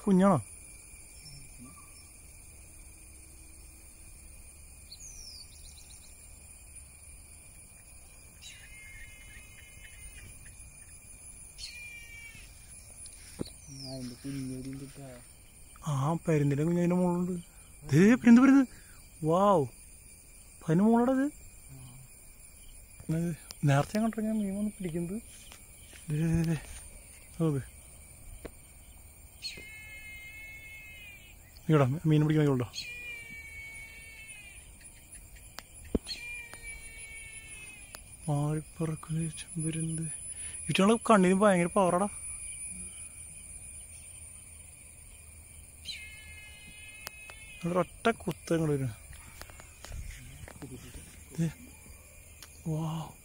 കുഞ്ഞാണോ അതിന്റെ കുഞ്ഞൂടിന്റെ ആ പെരുന്തിന്റെ കുഞ്ഞ് അതിന്റെ മുകളിലുണ്ട് ദേ പെരുന്ത് പെരുന്ത് വാവ് അതിന് മുകളടാ ഇത് ഇത് നേരത്തെ ഞാൻ കണ്ടിട്ട് ഞാൻ മീൻ വന്ന് പിടിക്കുന്നത് ദേ, ദേ, ദേ, ദേ. അതെ നീടാ മീൻ പിടിക്കുന്ന കേട്ടോ മാറിപ്പറക്കുന്ന ചെമ്പരുന്ത് ഇവറ്റങ്ങള് കണ്ണിന് ഭയങ്കര പവറടാ ഒറ്റ കുത്ത ഇങ്ങോട്ട് വരും വാവ്